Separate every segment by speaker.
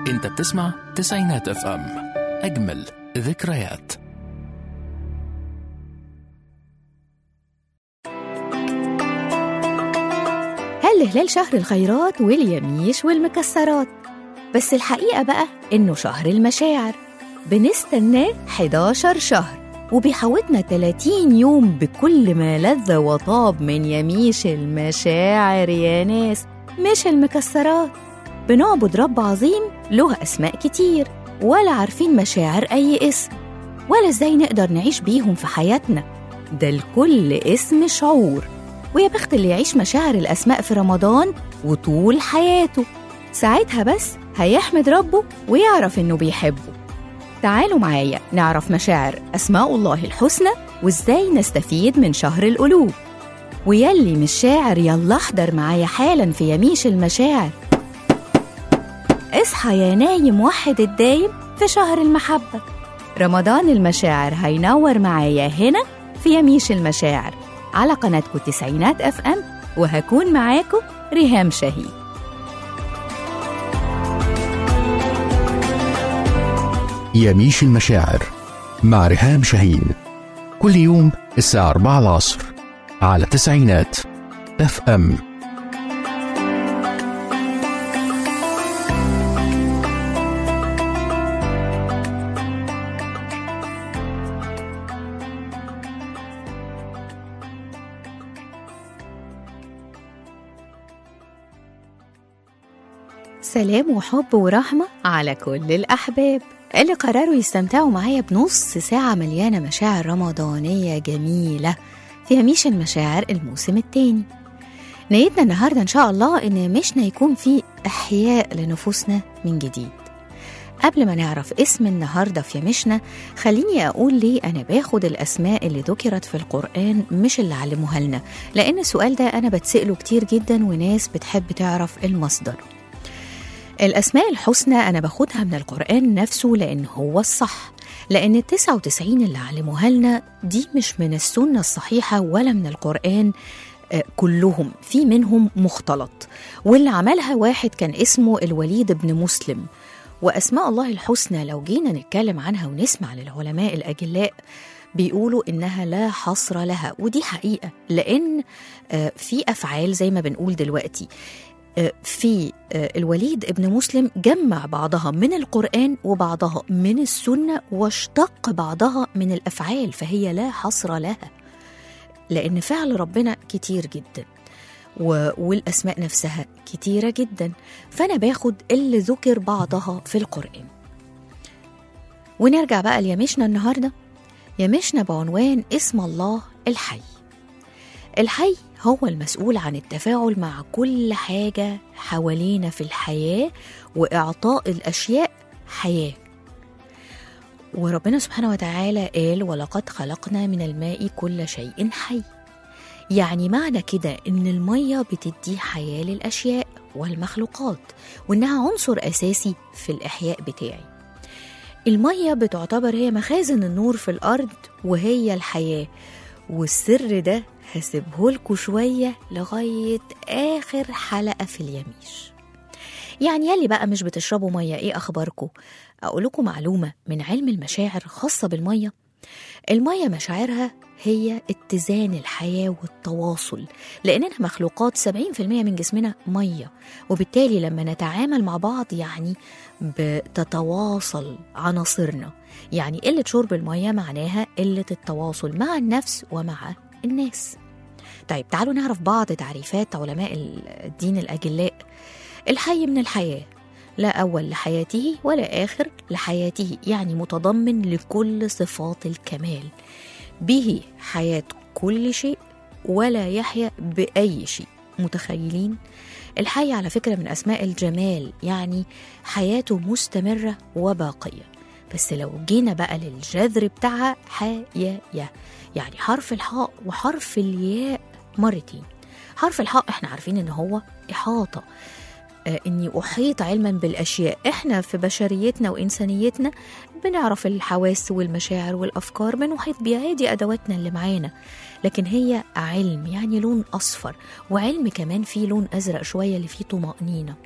Speaker 1: انت بتسمع تسعينات اف ام اجمل ذكريات
Speaker 2: هل هلال شهر الخيرات واليميش والمكسرات بس الحقيقة بقى إنه شهر المشاعر بنستناه 11 شهر وبيحوطنا 30 يوم بكل ما لذ وطاب من يميش المشاعر يا ناس مش المكسرات بنعبد رب عظيم له أسماء كتير ولا عارفين مشاعر أي اسم ولا إزاي نقدر نعيش بيهم في حياتنا ده الكل اسم شعور ويا بخت اللي يعيش مشاعر الأسماء في رمضان وطول حياته ساعتها بس هيحمد ربه ويعرف إنه بيحبه تعالوا معايا نعرف مشاعر أسماء الله الحسنى وإزاي نستفيد من شهر القلوب ويلي مش شاعر يلا احضر معايا حالا في يميش المشاعر اصحى يا نايم وحد الدايم في شهر المحبة رمضان المشاعر هينور معايا هنا في يميش المشاعر على قناتكم تسعينات اف ام وهكون معاكم ريهام شهيد
Speaker 3: يميش المشاعر مع ريهام شاهين كل يوم الساعة 4 العصر على تسعينات اف ام
Speaker 2: سلام وحب ورحمة على كل الأحباب اللي قرروا يستمتعوا معايا بنص ساعة مليانة مشاعر رمضانية جميلة في هاميش المشاعر الموسم التاني نيتنا النهاردة إن شاء الله إن مشنا يكون في إحياء لنفوسنا من جديد قبل ما نعرف اسم النهارده في يمشنا خليني اقول ليه انا باخد الاسماء اللي ذكرت في القران مش اللي علموها لنا لان السؤال ده انا بتساله كتير جدا وناس بتحب تعرف المصدر الأسماء الحسنى أنا باخدها من القرآن نفسه لأن هو الصح لأن التسعة وتسعين اللي علموها لنا دي مش من السنة الصحيحة ولا من القرآن آه، كلهم في منهم مختلط واللي عملها واحد كان اسمه الوليد بن مسلم وأسماء الله الحسنى لو جينا نتكلم عنها ونسمع للعلماء الأجلاء بيقولوا إنها لا حصر لها ودي حقيقة لأن آه، في أفعال زي ما بنقول دلوقتي في الوليد ابن مسلم جمع بعضها من القرآن وبعضها من السنة واشتق بعضها من الأفعال فهي لا حصر لها لأن فعل ربنا كتير جدا و- والأسماء نفسها كتيرة جدا فأنا باخد اللي ذكر بعضها في القرآن ونرجع بقى ليمشنا النهاردة يمشنا بعنوان اسم الله الحي الحي هو المسؤول عن التفاعل مع كل حاجة حوالينا في الحياة وإعطاء الأشياء حياة وربنا سبحانه وتعالى قال ولقد خلقنا من الماء كل شيء حي يعني معنى كده إن المية بتدي حياة للأشياء والمخلوقات وإنها عنصر أساسي في الإحياء بتاعي المية بتعتبر هي مخازن النور في الأرض وهي الحياة والسر ده هسيبه لكم شوية لغاية آخر حلقة في اليميش يعني يلي بقى مش بتشربوا مية ايه أخباركم؟ أقول لكم معلومة من علم المشاعر خاصة بالمية المية مشاعرها هي اتزان الحياة والتواصل لأننا مخلوقات 70% من جسمنا مية وبالتالي لما نتعامل مع بعض يعني بتتواصل عناصرنا يعني قلة شرب المية معناها قلة التواصل مع النفس ومع الناس طيب تعالوا نعرف بعض تعريفات علماء الدين الأجلاء الحي من الحياة لا أول لحياته ولا آخر لحياته يعني متضمن لكل صفات الكمال به حياة كل شيء ولا يحيا بأي شيء متخيلين؟ الحي على فكرة من أسماء الجمال يعني حياته مستمرة وباقية بس لو جينا بقى للجذر بتاعها حياة يعني حرف الحاء وحرف الياء مرتين حرف الحاء احنا عارفين ان هو إحاطة آه، اني احيط علما بالاشياء احنا في بشريتنا وانسانيتنا بنعرف الحواس والمشاعر والافكار بنحيط بيها هي دي ادواتنا اللي معانا لكن هي علم يعني لون اصفر وعلم كمان فيه لون ازرق شويه اللي فيه طمانينه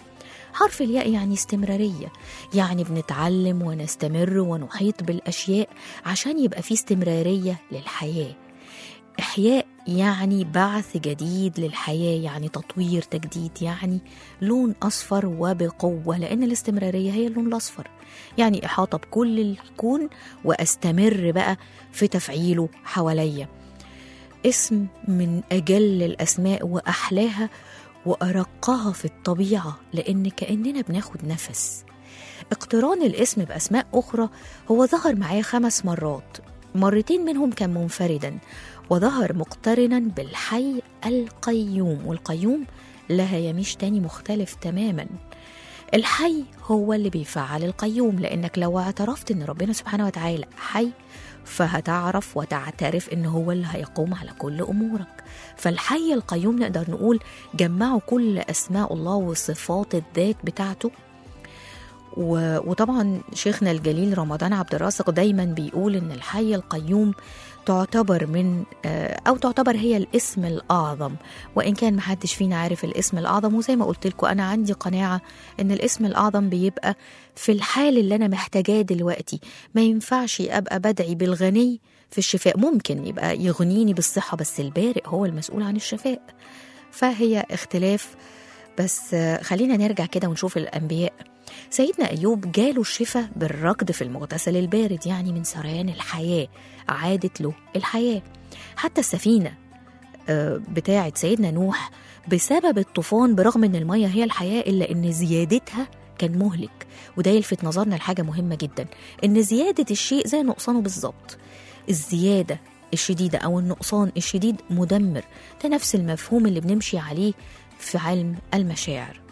Speaker 2: حرف الياء يعني استمرارية يعني بنتعلم ونستمر ونحيط بالأشياء عشان يبقى في استمرارية للحياة إحياء يعني بعث جديد للحياة يعني تطوير تجديد يعني لون أصفر وبقوة لأن الاستمرارية هي اللون الأصفر يعني إحاطة بكل الكون وأستمر بقى في تفعيله حواليا اسم من أجل الأسماء وأحلاها وأرقها في الطبيعة لأن كأننا بناخد نفس اقتران الاسم بأسماء أخرى هو ظهر معايا خمس مرات مرتين منهم كان منفردا وظهر مقترنا بالحي القيوم والقيوم لها يميش تاني مختلف تماما الحي هو اللي بيفعل القيوم لأنك لو اعترفت إن ربنا سبحانه وتعالى حي فهتعرف وتعترف إن هو اللي هيقوم على كل أمورك فالحي القيوم نقدر نقول جمعوا كل أسماء الله وصفات الذات بتاعته و... وطبعا شيخنا الجليل رمضان عبد الرازق دايما بيقول ان الحي القيوم تعتبر من او تعتبر هي الاسم الاعظم وان كان محدش فينا عارف الاسم الاعظم وزي ما قلت لكم انا عندي قناعه ان الاسم الاعظم بيبقى في الحال اللي انا محتاجاه دلوقتي ما ينفعش ابقى بدعي بالغني في الشفاء ممكن يبقى يغنيني بالصحه بس البارئ هو المسؤول عن الشفاء فهي اختلاف بس خلينا نرجع كده ونشوف الانبياء سيدنا أيوب جاله الشفاء بالركض في المغتسل البارد يعني من سريان الحياة عادت له الحياة حتى السفينة بتاعة سيدنا نوح بسبب الطوفان برغم ان المية هي الحياة إلا ان زيادتها كان مهلك وده يلفت نظرنا لحاجة مهمة جدا ان زيادة الشيء زي نقصانه بالظبط الزيادة الشديدة أو النقصان الشديد مدمر ده نفس المفهوم اللي بنمشي عليه في علم المشاعر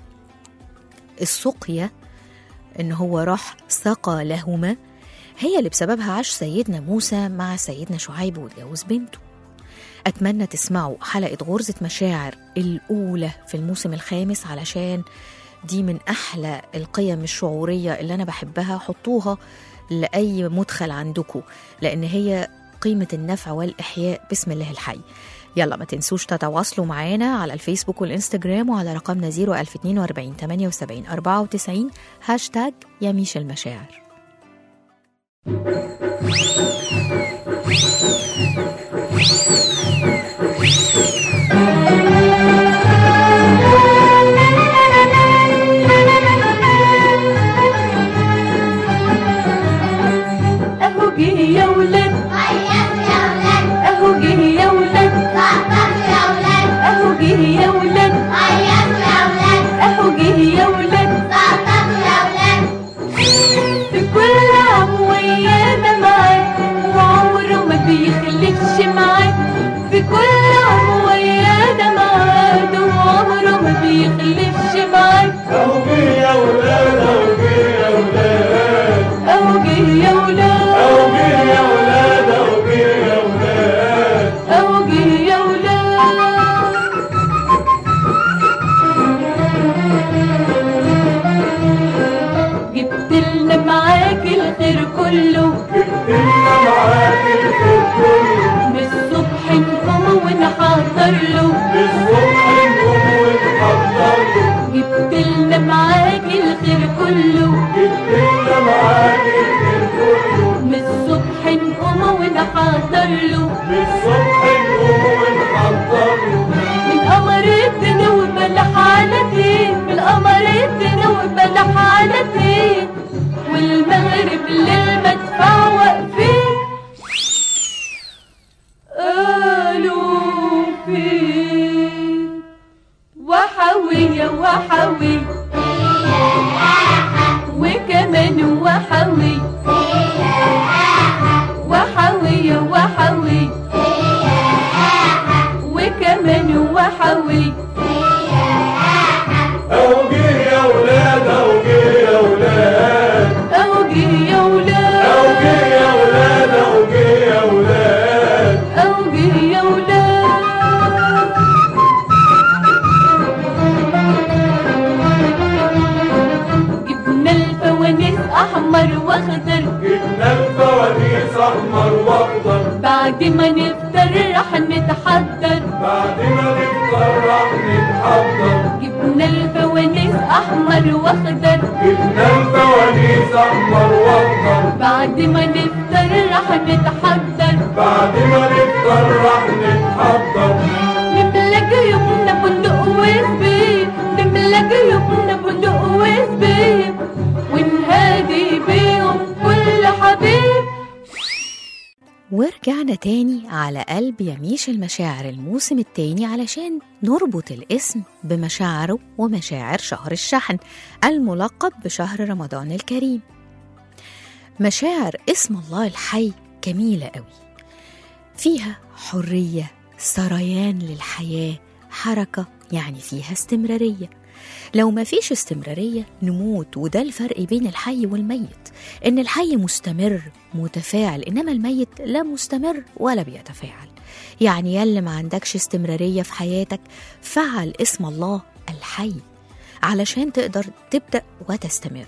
Speaker 2: السقيا ان هو راح سقى لهما هي اللي بسببها عاش سيدنا موسى مع سيدنا شعيب واتجوز بنته أتمنى تسمعوا حلقة غرزة مشاعر الأولى في الموسم الخامس علشان دي من أحلى القيم الشعورية اللي أنا بحبها حطوها لأي مدخل عندكم لأن هي قيمة النفع والإحياء بسم الله الحي يلا ما تنسوش تتواصلوا معانا على الفيسبوك والإنستجرام وعلى رقمنا 01042 78 94 هاشتاج يميش المشاعر
Speaker 4: اهو جه يا ولاد اهو جه يا ولاد اهو جه يا ولاد اهو جه يا ولاد في كل عام ويانا معاه وعمره ما بيخلفش معاه في كل عام ويانا معاه وعمره ما بيخلفش معاه
Speaker 5: أهو جه يا ولاد أهو جه يا ولاد
Speaker 4: اهو جه يا ولاد
Speaker 5: أهو جه يا ولاد أهو جه يا ولاد
Speaker 4: اهو جه يا ولاد جبت لنا معاك الخير كله
Speaker 5: إنا معاك الخير كله
Speaker 4: من الصبح نقوم ونحضر له
Speaker 5: بالصبح نقوم ونحضر له
Speaker 4: جبت لنا معاك الخير كله
Speaker 5: إنا معاك الخير كله
Speaker 4: من الصبح نقوم ونحضر له
Speaker 5: بالصبح نقوم ونحضر له
Speaker 4: من قمر الدنيا وبلح حالتي من قمر الدنيا وبلح حالتي والمغرب للمدفع واقفين قالوا فين وحوية وحوي وكمان وحوي وحوية وحوي وكمان وحوي
Speaker 5: أهو جه يا ولاد أهو جه يا ولاد
Speaker 4: اهو جه يا ولاد
Speaker 5: أهو جه يا ولاد أهو جه يا ولاد
Speaker 4: اهو جه يا ولاد جبنا الفوانيس احمر واخضر
Speaker 5: جبنا الفوانيس أحمر وأخضر
Speaker 4: بعد ما نفطر رح نتحضر
Speaker 5: بعد ما نفطر راح نتحضر
Speaker 4: جبنا الفوانيس احمر واخضر
Speaker 5: احمر واخضر
Speaker 4: بعد ما نفطر رح نتحضر
Speaker 5: بعد ما نفطر راح نتحضر
Speaker 4: نملى جيوبنا بندق وزبيب نملى جيوبنا بندق وزبيب ونهادي بيهم كل حبيب
Speaker 2: ورجعنا تاني على قلب يميش المشاعر الموسم التاني علشان نربط الاسم بمشاعره ومشاعر شهر الشحن الملقب بشهر رمضان الكريم مشاعر اسم الله الحي جميلة قوي فيها حرية سريان للحياة حركة يعني فيها استمرارية لو ما فيش استمرارية نموت وده الفرق بين الحي والميت إن الحي مستمر متفاعل إنما الميت لا مستمر ولا بيتفاعل يعني يلي ما عندكش استمرارية في حياتك فعل اسم الله الحي علشان تقدر تبدأ وتستمر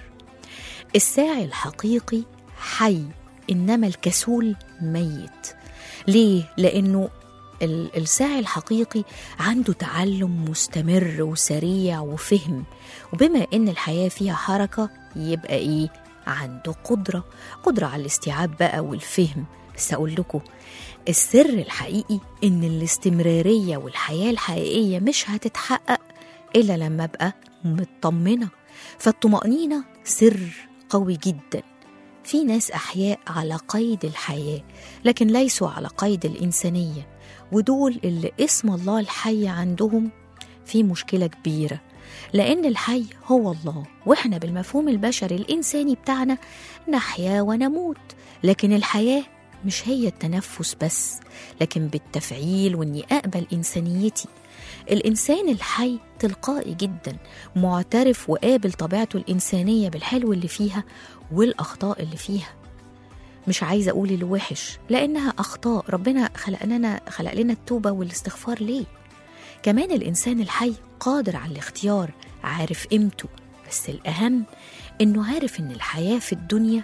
Speaker 2: الساعي الحقيقي حي إنما الكسول ميت ليه؟ لأنه ال- الساعي الحقيقي عنده تعلم مستمر وسريع وفهم وبما ان الحياه فيها حركه يبقى ايه عنده قدره قدره على الاستيعاب بقى والفهم بس اقول لكم السر الحقيقي ان الاستمراريه والحياه الحقيقيه مش هتتحقق الا لما ابقى مطمنه فالطمانينه سر قوي جدا في ناس احياء على قيد الحياه لكن ليسوا على قيد الانسانيه ودول اللي اسم الله الحي عندهم في مشكله كبيره لان الحي هو الله واحنا بالمفهوم البشري الانساني بتاعنا نحيا ونموت لكن الحياه مش هي التنفس بس لكن بالتفعيل واني اقبل انسانيتي الانسان الحي تلقائي جدا معترف وقابل طبيعته الانسانيه بالحلو اللي فيها والاخطاء اللي فيها مش عايزه اقول الوحش لانها اخطاء ربنا خلق لنا خلق لنا التوبه والاستغفار ليه كمان الانسان الحي قادر على الاختيار عارف قيمته بس الاهم انه عارف ان الحياه في الدنيا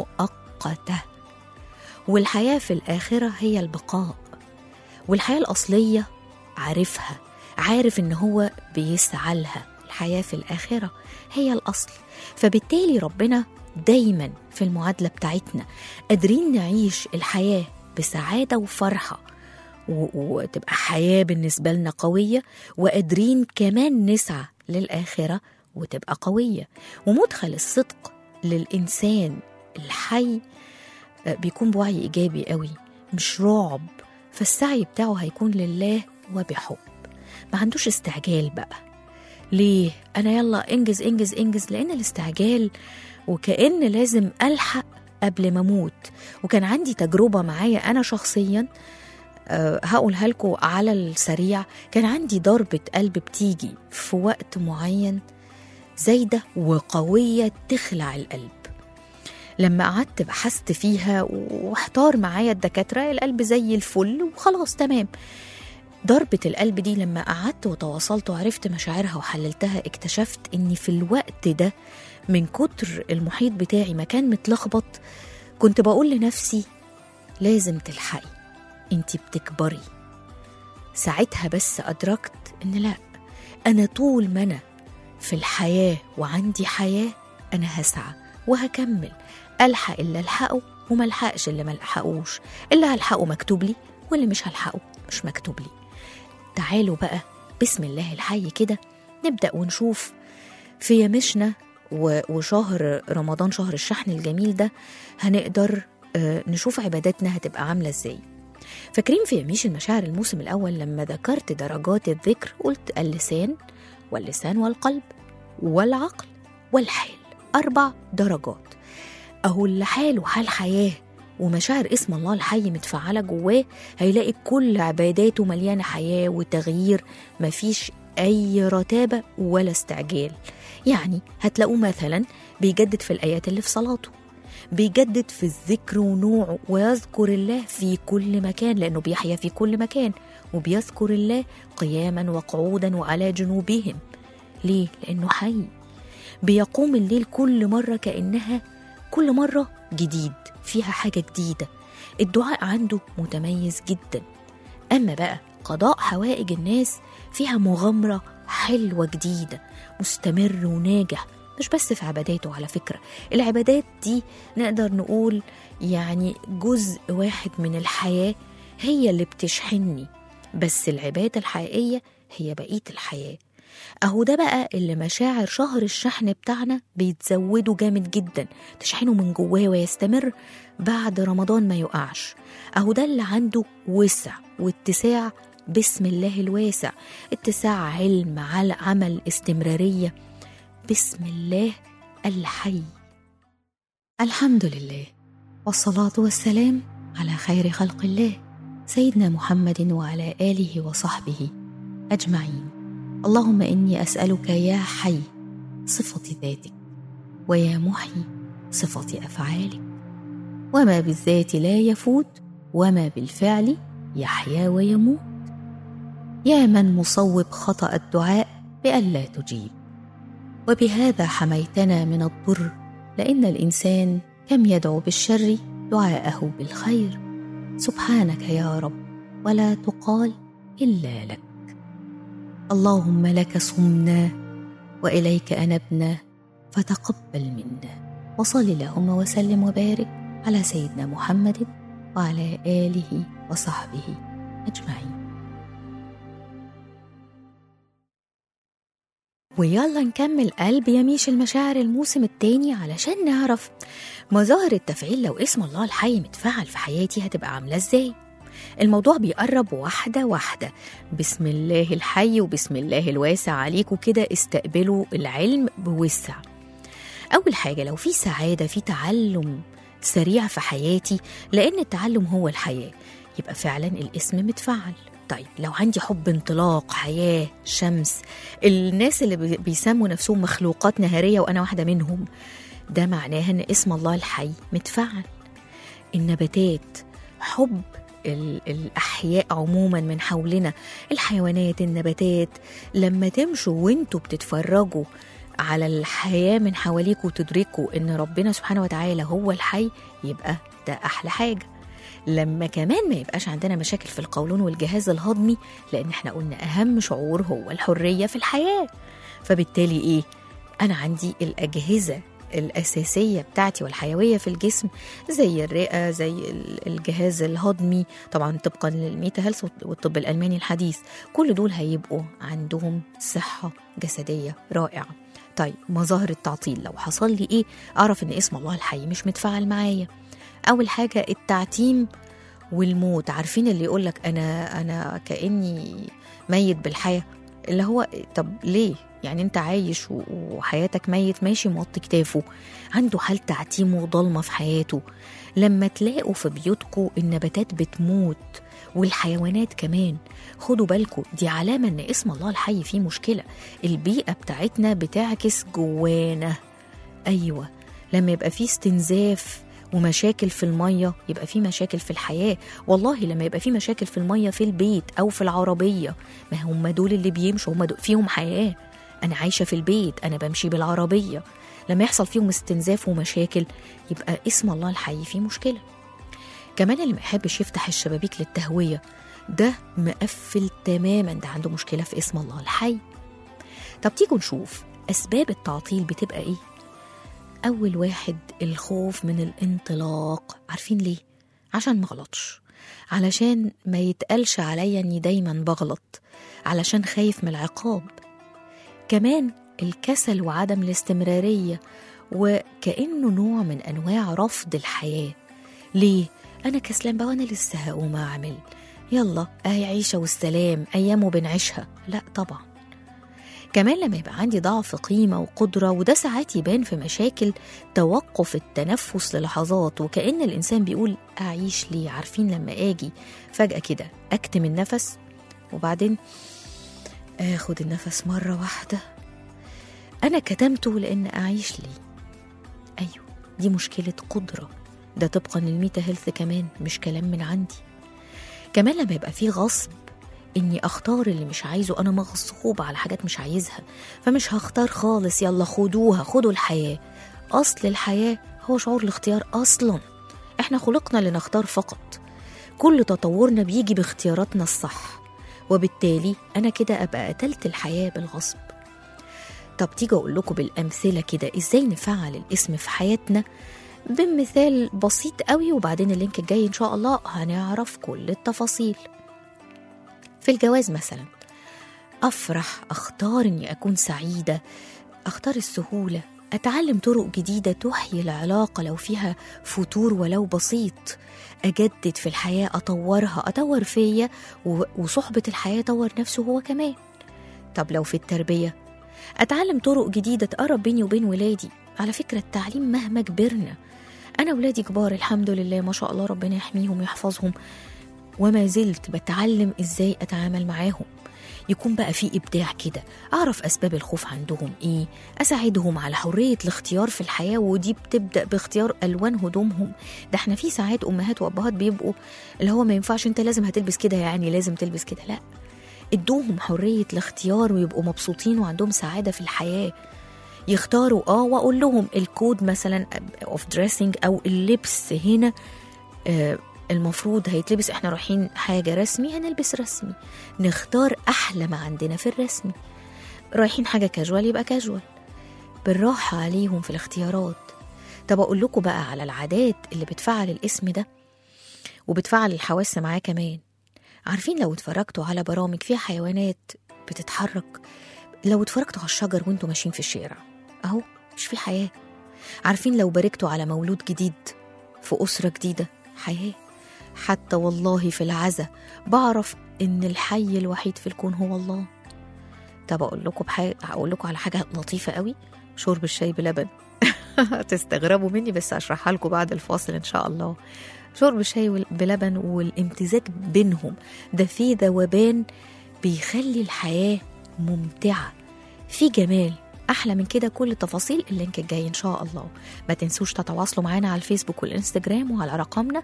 Speaker 2: مؤقته والحياه في الاخره هي البقاء والحياه الاصليه عارفها عارف ان هو بيسعى لها الحياه في الاخره هي الاصل فبالتالي ربنا دايما في المعادله بتاعتنا قادرين نعيش الحياه بسعاده وفرحه و- وتبقى حياه بالنسبه لنا قويه وقادرين كمان نسعى للاخره وتبقى قويه ومدخل الصدق للانسان الحي آه، بيكون بوعي ايجابي قوي مش رعب فالسعي بتاعه هيكون لله وبحب ما عندوش استعجال بقى ليه انا يلا انجز انجز انجز لان الاستعجال وكأن لازم ألحق قبل ما أموت وكان عندي تجربة معايا أنا شخصيا أه هقولها لكم على السريع كان عندي ضربة قلب بتيجي في وقت معين زايدة وقوية تخلع القلب لما قعدت بحثت فيها واحتار معايا الدكاترة القلب زي الفل وخلاص تمام ضربة القلب دي لما قعدت وتواصلت وعرفت مشاعرها وحللتها اكتشفت اني في الوقت ده من كتر المحيط بتاعي ما كان متلخبط كنت بقول لنفسي لازم تلحقي انتي بتكبري ساعتها بس أدركت إن لأ أنا طول ما أنا في الحياة وعندي حياة أنا هسعى وهكمل ألحق اللي ألحقه وما ألحقش اللي ما ألحقوش اللي هلحقه مكتوب لي واللي مش هلحقه مش مكتوب لي تعالوا بقى بسم الله الحي كده نبدأ ونشوف في يمشنا و- وشهر رمضان شهر الشحن الجميل ده هنقدر آه، نشوف عباداتنا هتبقى عاملة ازاي فاكرين في يميش المشاعر الموسم الأول لما ذكرت درجات الذكر قلت اللسان واللسان والقلب والعقل والحال أربع درجات أهو اللي حاله حال حياة ومشاعر اسم الله الحي متفعلة جواه هيلاقي كل عباداته مليانة حياة وتغيير مفيش أي رتابة ولا استعجال يعني هتلاقوه مثلا بيجدد في الآيات اللي في صلاته بيجدد في الذكر ونوعه ويذكر الله في كل مكان لأنه بيحيا في كل مكان وبيذكر الله قياما وقعودا وعلى جنوبهم ليه؟ لأنه حي بيقوم الليل كل مرة كأنها كل مرة جديد فيها حاجة جديدة الدعاء عنده متميز جدا أما بقى قضاء حوائج الناس فيها مغامرة حلوة جديدة مستمر وناجح مش بس في عباداته على فكرة العبادات دي نقدر نقول يعني جزء واحد من الحياة هي اللي بتشحنني بس العبادة الحقيقية هي بقية الحياة أهو ده بقى اللي مشاعر شهر الشحن بتاعنا بيتزودوا جامد جدا تشحنه من جواه ويستمر بعد رمضان ما يقعش أهو ده اللي عنده وسع واتساع بسم الله الواسع اتساع علم على عمل استمرارية بسم الله الحي الحمد لله والصلاة والسلام على خير خلق الله سيدنا محمد وعلى آله وصحبه أجمعين اللهم إني أسألك يا حي صفة ذاتك ويا محي صفة أفعالك وما بالذات لا يفوت وما بالفعل يحيا ويموت يا من مصوب خطأ الدعاء بألا تجيب وبهذا حميتنا من الضر لأن الإنسان كم يدعو بالشر دعاءه بالخير سبحانك يا رب ولا تقال إلا لك اللهم لك صمنا وإليك أنبنا فتقبل منا وصل اللهم وسلم وبارك على سيدنا محمد وعلى آله وصحبه أجمعين ويلا نكمل قلب يميش المشاعر الموسم التاني علشان نعرف مظاهر التفعيل لو اسم الله الحي متفعل في حياتي هتبقى عاملة ازاي الموضوع بيقرب واحدة واحدة بسم الله الحي وبسم الله الواسع عليكم كده استقبلوا العلم بوسع أول حاجة لو في سعادة في تعلم سريع في حياتي لأن التعلم هو الحياة يبقى فعلا الاسم متفعل طيب لو عندي حب انطلاق حياة شمس الناس اللي بي- بيسموا نفسهم مخلوقات نهارية وأنا واحدة منهم ده معناه إن اسم الله الحي متفعل النباتات حب ال- الأحياء عموما من حولنا الحيوانات النباتات لما تمشوا وانتوا بتتفرجوا على الحياة من حواليكوا وتدركوا إن ربنا سبحانه وتعالى هو الحي يبقى ده أحلى حاجة لما كمان ما يبقاش عندنا مشاكل في القولون والجهاز الهضمي لأن احنا قلنا أهم شعور هو الحرية في الحياة فبالتالي إيه؟ أنا عندي الأجهزة الأساسية بتاعتي والحيوية في الجسم زي الرئة زي ال- الجهاز الهضمي طبعا طبقا للميتا هيلث والطب الألماني الحديث كل دول هيبقوا عندهم صحة جسدية رائعة طيب مظاهر التعطيل لو حصل لي إيه أعرف إن اسم الله الحي مش متفاعل معايا أول حاجة التعتيم والموت عارفين اللي يقولك أنا أنا كأني ميت بالحياة اللي هو طب ليه يعني انت عايش و- وحياتك ميت ماشي موطي كتافه عنده حال تعتيم وضلمة في حياته لما تلاقوا في بيوتكم النباتات بتموت والحيوانات كمان خدوا بالكم دي علامة ان اسم الله الحي فيه مشكلة البيئة بتاعتنا بتعكس جوانا أيوة لما يبقى فيه استنزاف ومشاكل في المية يبقى في مشاكل في الحياة والله لما يبقى في مشاكل في المية في البيت أو في العربية ما هم دول اللي بيمشوا هم دول فيهم حياة أنا عايشة في البيت أنا بمشي بالعربية لما يحصل فيهم استنزاف ومشاكل يبقى اسم الله الحي فيه مشكلة كمان اللي ما يحبش يفتح الشبابيك للتهوية ده مقفل تماما ده عنده مشكلة في اسم الله الحي طب تيجوا نشوف أسباب التعطيل بتبقى إيه أول واحد الخوف من الانطلاق عارفين ليه؟ عشان ما غلطش علشان ما يتقالش عليا اني دايما بغلط علشان خايف من العقاب كمان الكسل وعدم الاستمرارية وكأنه نوع من أنواع رفض الحياة ليه؟ أنا كسلان بقى وأنا لسه هقوم أعمل يلا أهي عيشة والسلام أيام بنعيشها لا طبعا كمان لما يبقى عندي ضعف قيمة وقدرة وده ساعات يبان في مشاكل توقف التنفس للحظات وكأن الإنسان بيقول أعيش ليه عارفين لما أجي فجأة كده أكتم النفس وبعدين آخد النفس مرة واحدة أنا كتمته لأن أعيش ليه أيوة دي مشكلة قدرة ده طبقا للميتا هيلث كمان مش كلام من عندي كمان لما يبقى فيه غصب اني اختار اللي مش عايزه انا مغصوبه على حاجات مش عايزها فمش هختار خالص يلا خدوها خدوا الحياه اصل الحياه هو شعور الاختيار اصلا احنا خلقنا لنختار فقط كل تطورنا بيجي باختياراتنا الصح وبالتالي انا كده ابقى قتلت الحياه بالغصب طب تيجي اقول لكم بالامثله كده ازاي نفعل الاسم في حياتنا بمثال بسيط قوي وبعدين اللينك الجاي ان شاء الله هنعرف كل التفاصيل في الجواز مثلا افرح اختار اني اكون سعيده اختار السهوله اتعلم طرق جديده تحيي العلاقه لو فيها فتور ولو بسيط اجدد في الحياه اطورها اطور فيا و- وصحبه الحياه طور نفسه هو كمان طب لو في التربيه اتعلم طرق جديده تقرب بيني وبين ولادي على فكره التعليم مهما كبرنا انا ولادي كبار الحمد لله ما شاء الله ربنا يحميهم ويحفظهم وما زلت بتعلم ازاي اتعامل معاهم يكون بقى في ابداع كده اعرف اسباب الخوف عندهم ايه اساعدهم على حريه الاختيار في الحياه ودي بتبدا باختيار الوان هدومهم ده احنا في ساعات امهات وابهات بيبقوا اللي هو ما ينفعش انت لازم هتلبس كده يعني لازم تلبس كده لا ادوهم حريه الاختيار ويبقوا مبسوطين وعندهم سعاده في الحياه يختاروا اه واقول لهم الكود مثلا اوف دريسنج او اللبس هنا آه المفروض هيتلبس احنا رايحين حاجه رسمي هنلبس رسمي نختار احلى ما عندنا في الرسمي رايحين حاجه كاجوال يبقى كاجوال بالراحه عليهم في الاختيارات طب اقول لكم بقى على العادات اللي بتفعل الاسم ده وبتفعل الحواس معاه كمان عارفين لو اتفرجتوا على برامج فيها حيوانات بتتحرك لو اتفرجتوا على الشجر وانتوا ماشيين في الشارع اهو مش في حياه عارفين لو باركتوا على مولود جديد في اسره جديده حياه حتى والله في العزا بعرف ان الحي الوحيد في الكون هو الله طب اقول لكم بحاجه اقول لكم على حاجه لطيفه قوي شرب الشاي بلبن تستغربوا مني بس اشرحها لكم بعد الفاصل ان شاء الله شرب الشاي وال- بلبن والامتزاج بينهم ده في ذوبان بيخلي الحياه ممتعه في جمال احلى من كده كل التفاصيل اللينك الجاي ان شاء الله ما تنسوش تتواصلوا معانا على الفيسبوك والانستجرام وعلى رقمنا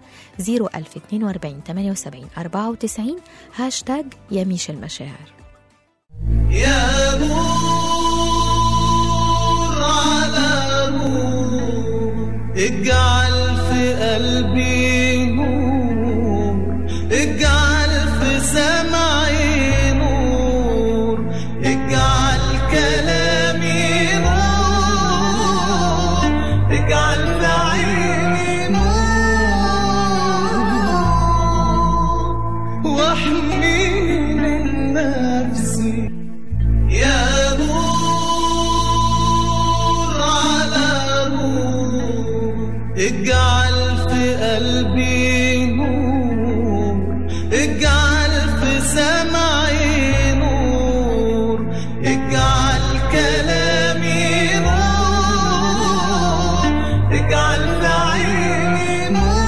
Speaker 2: 01042 78 94 هاشتاج يميش المشاعر
Speaker 6: يا نور على نور اجعل في قلبي نور اجعل في سمعي نور اجعل كلامي نور اجعل في عيني نور واحمي من نفسي يا نور على نور اجعل في قلبي نور اجعل في سمعي نور اجعل كلامي نور اجعل في عيني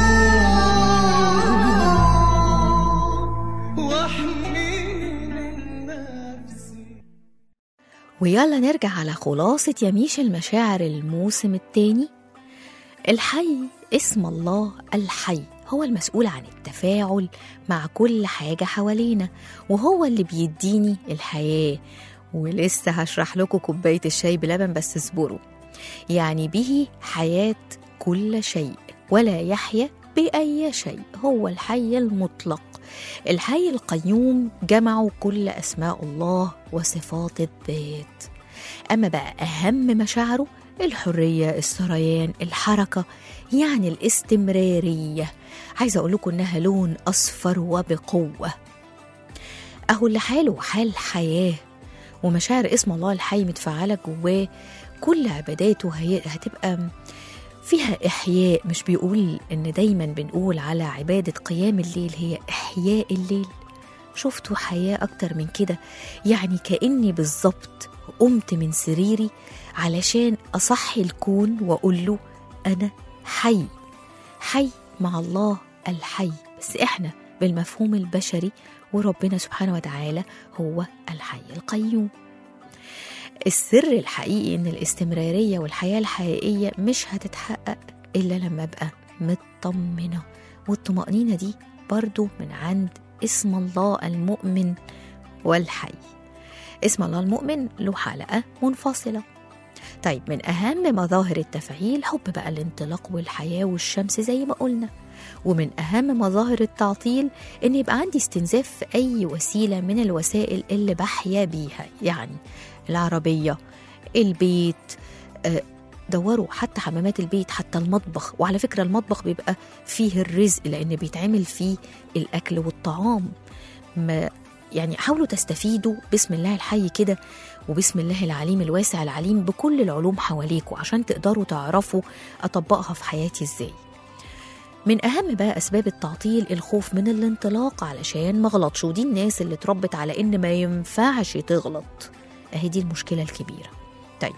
Speaker 6: نور واحمي من نفسي
Speaker 2: ويلا نرجع على خلاصة يميش المشاعر الموسم الثاني الحي اسم الله الحي هو المسؤول عن التفاعل مع كل حاجة حوالينا وهو اللي بيديني الحياة ولسه هشرح لكم كوباية الشاي بلبن بس اصبروا يعني به حياة كل شيء ولا يحيا بأي شيء هو الحي المطلق الحي القيوم جمعوا كل أسماء الله وصفات الذات أما بقى أهم مشاعره الحرية السريان الحركة يعني الاستمرارية عايزة أقول لكم إنها لون أصفر وبقوة أهو اللي حاله حال حياة ومشاعر اسم الله الحي متفعلة جواه كل عباداته هي هتبقى فيها إحياء مش بيقول إن دايما بنقول على عبادة قيام الليل هي إحياء الليل شفتوا حياة أكتر من كده يعني كأني بالظبط قمت من سريري علشان أصحي الكون وأقول له أنا حي حي مع الله الحي بس إحنا بالمفهوم البشري وربنا سبحانه وتعالى هو الحي القيوم السر الحقيقي ان الاستمراريه والحياه الحقيقيه مش هتتحقق الا لما ابقى مطمنه والطمانينه دي برضو من عند اسم الله المؤمن والحي اسم الله المؤمن له حلقه منفصله طيب من اهم مظاهر التفعيل حب بقى الانطلاق والحياه والشمس زي ما قلنا ومن اهم مظاهر التعطيل ان يبقى عندي استنزاف في اي وسيله من الوسائل اللي بحيا بيها يعني العربيه البيت آه، دوروا حتى حمامات البيت حتى المطبخ وعلى فكرة المطبخ بيبقى فيه الرزق لأن بيتعمل فيه الأكل والطعام ما يعني حاولوا تستفيدوا بسم الله الحي كده وبسم الله العليم الواسع العليم بكل العلوم حواليكوا عشان تقدروا تعرفوا أطبقها في حياتي إزاي من أهم بقى أسباب التعطيل الخوف من الانطلاق علشان ما غلطش ودي الناس اللي اتربت على إن ما ينفعش تغلط أهي دي المشكلة الكبيرة طيب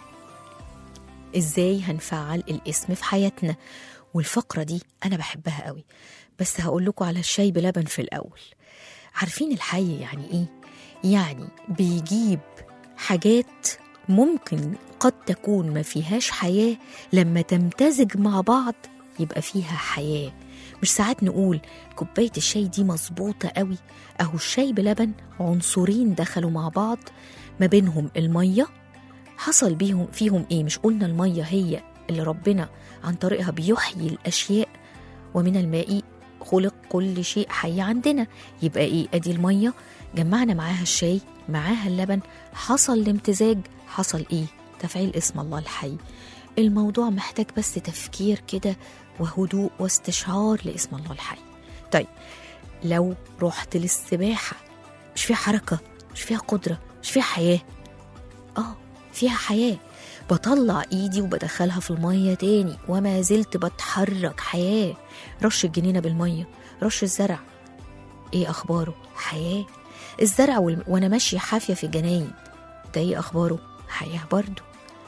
Speaker 2: إزاي هنفعل الاسم في حياتنا والفقرة دي أنا بحبها قوي بس هقول لكم على الشاي بلبن في الأول عارفين الحي يعني إيه؟ يعني بيجيب حاجات ممكن قد تكون ما فيهاش حياة لما تمتزج مع بعض يبقى فيها حياة مش ساعات نقول كوباية الشاي دي مظبوطة قوي أهو الشاي بلبن عنصرين دخلوا مع بعض ما بينهم المية حصل بيهم فيهم إيه مش قلنا المية هي اللي ربنا عن طريقها بيحيي الأشياء ومن الماء خلق كل شيء حي عندنا يبقى إيه أدي المية جمعنا معاها الشاي معاها اللبن حصل الامتزاج حصل إيه تفعيل اسم الله الحي الموضوع محتاج بس تفكير كده وهدوء واستشعار لاسم الله الحي طيب لو رحت للسباحة مش فيها حركة مش فيها قدرة مش فيها حياة اه فيها حياة بطلع ايدي وبدخلها في المية تاني وما زلت بتحرك حياة رش الجنينة بالمية رش الزرع ايه اخباره حياة الزرع وال... وانا ماشية حافية في الجناين ده ايه اخباره حياة برضو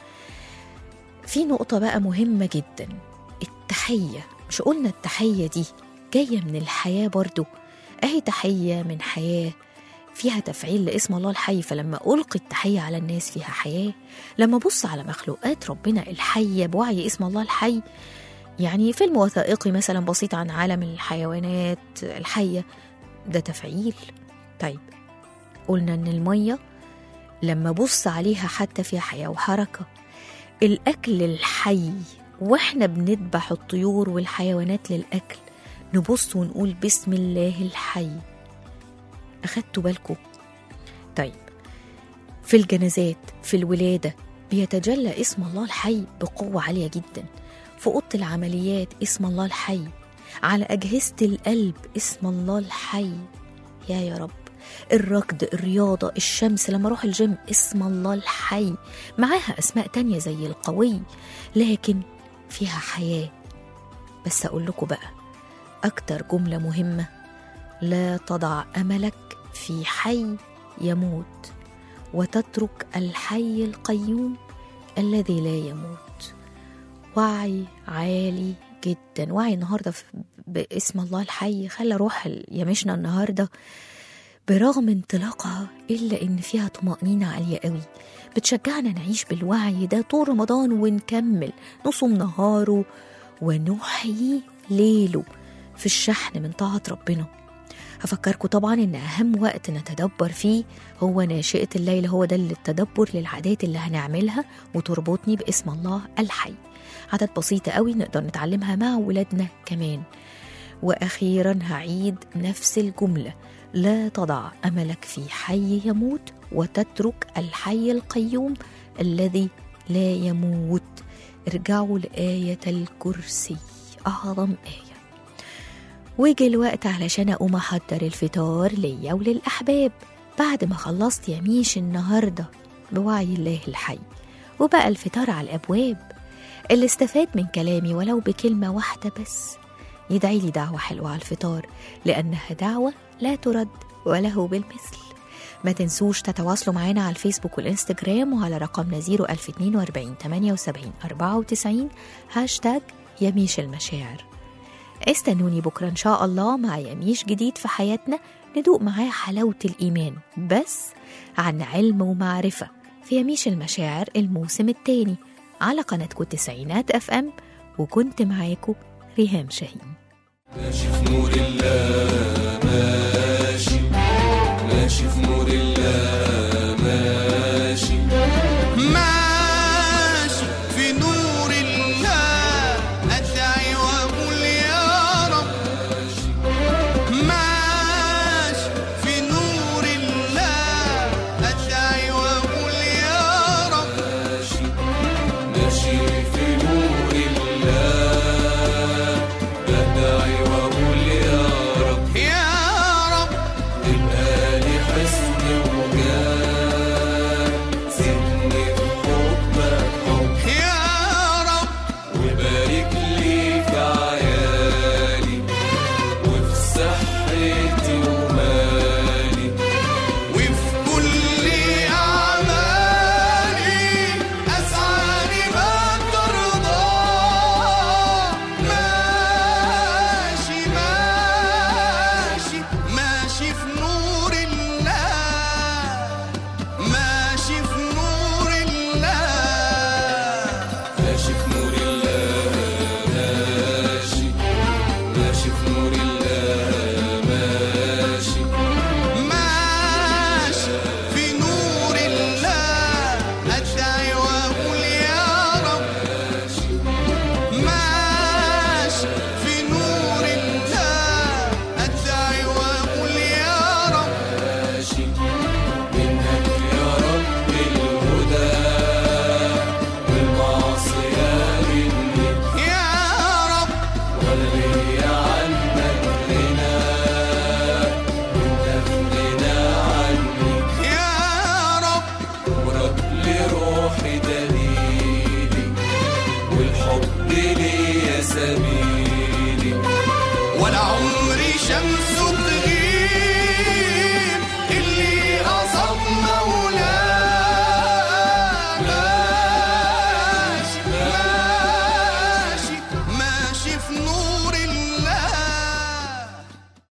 Speaker 2: في نقطة بقى مهمة جدا التحية مش قلنا التحية دي جاية من الحياة برضو أهي تحية من حياة فيها تفعيل لاسم الله الحي فلما ألقي التحية على الناس فيها حياة لما أبص على مخلوقات ربنا الحية بوعي اسم الله الحي يعني فيلم وثائقي مثلا بسيط عن عالم الحيوانات الحية ده تفعيل طيب قلنا إن المية لما أبص عليها حتى فيها حياة وحركة الأكل الحي وإحنا بنذبح الطيور والحيوانات للأكل نبص ونقول بسم الله الحي أخدتوا بالكم طيب في الجنازات في الولادة بيتجلى اسم الله الحي بقوة عالية جدا في أوضة العمليات اسم الله الحي على أجهزة القلب اسم الله الحي يا يا رب الركض الرياضة الشمس لما أروح الجيم اسم الله الحي معاها أسماء تانية زي القوي لكن فيها حياة بس أقول لكم بقى أكتر جملة مهمة لا تضع أملك في حي يموت وتترك الحي القيوم الذي لا يموت وعي عالي جدا وعي النهارده في- باسم الله الحي خلى روح يمشنا النهارده برغم انطلاقها إلا إن فيها طمأنينة عالية قوي بتشجعنا نعيش بالوعي ده طول رمضان ونكمل نصوم نهاره ونحيي ليله في الشحن من طاعة ربنا هفكركم طبعا إن أهم وقت نتدبر فيه هو ناشئة الليل هو ده اللي التدبر للعادات اللي هنعملها وتربطني باسم الله الحي عادات بسيطة قوي نقدر نتعلمها مع ولادنا كمان وأخيرا هعيد نفس الجملة لا تضع أملك في حي يموت وتترك الحي القيوم الذي لا يموت ارجعوا لآية الكرسي أعظم آية وجه الوقت علشان أقوم أحضر الفطار ليا وللأحباب بعد ما خلصت يميش النهاردة بوعي الله الحي وبقى الفطار على الأبواب اللي استفاد من كلامي ولو بكلمة واحدة بس يدعي لي دعوة حلوة على الفطار لأنها دعوة لا ترد وله بالمثل ما تنسوش تتواصلوا معنا على الفيسبوك والإنستجرام وعلى رقمنا 01042 78 94 هاشتاج يميش المشاعر استنوني بكرة إن شاء الله مع يميش جديد في حياتنا ندوق معاه حلاوة الإيمان بس عن علم ومعرفة في يميش المشاعر الموسم الثاني على قناتكم التسعينات اف ام وكنت معاكم ريهام شاهين
Speaker 6: ماشي في نور الله ماشي ماشي في نور الله ماشي ماشي